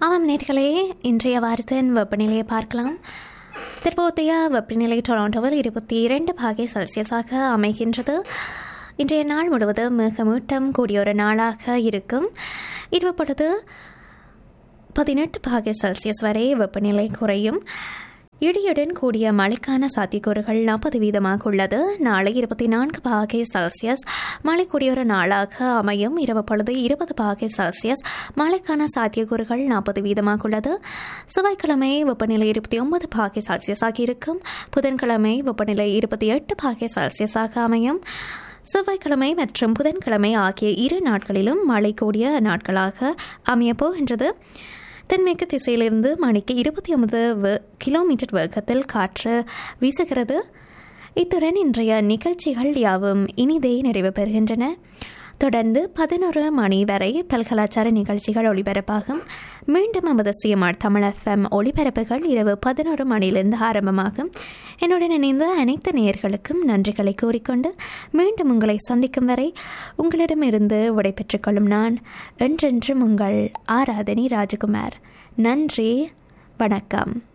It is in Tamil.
ஆமாம் நேர்களே இன்றைய வாரத்தின் வெப்பநிலையை பார்க்கலாம் தற்போதைய வெப்பநிலை டொராண்டோவில் இருபத்தி இரண்டு பாகை செல்சியஸாக அமைகின்றது இன்றைய நாள் முழுவதும் மிகமூட்டம் கூடிய ஒரு நாளாக இருக்கும் இரவு பொழுது பதினெட்டு பாகை செல்சியஸ் வரை வெப்பநிலை குறையும் இடியுடன் கூடிய மழைக்கான சாத்தியக்கூறுகள் நாற்பது வீதமாக உள்ளது நாளை இருபத்தி நான்கு பாகை செல்சியஸ் மழை கூடிய ஒரு நாளாக அமையும் இரவு பொழுது இருபது பாகை செல்சியஸ் மழைக்கான சாத்தியக்கூறுகள் நாற்பது வீதமாக உள்ளது செவ்வாய்க்கிழமை வெப்பநிலை இருபத்தி ஒன்பது பாகை செல்சியஸாக இருக்கும் புதன்கிழமை வெப்பநிலை இருபத்தி எட்டு பாகை செல்சியஸாக அமையும் செவ்வாய்க்கிழமை மற்றும் புதன்கிழமை ஆகிய இரு நாட்களிலும் மழை கூடிய நாட்களாக அமையப் போகின்றது தென்மேற்கு திசையிலிருந்து மணிக்கு இருபத்தி ஒன்பது கிலோமீட்டர் வேகத்தில் காற்று வீசுகிறது இத்துடன் இன்றைய நிகழ்ச்சிகள் யாவும் இனிதே நிறைவு பெறுகின்றன தொடர்ந்து பதினொரு மணி வரை பல்கலாச்சார நிகழ்ச்சிகள் ஒளிபரப்பாகும் மீண்டும் நமது சிஎம்ஆர் தமிழ் எஃப்எம் ஒளிபரப்புகள் இரவு பதினோரு மணியிலிருந்து ஆரம்பமாகும் என்னுடன் இணைந்த அனைத்து நேயர்களுக்கும் நன்றிகளை கூறிக்கொண்டு மீண்டும் உங்களை சந்திக்கும் வரை உங்களிடமிருந்து விடைபெற்றுக் கொள்ளும் நான் என்றென்றும் உங்கள் ஆராதனி ராஜகுமார் நன்றி வணக்கம்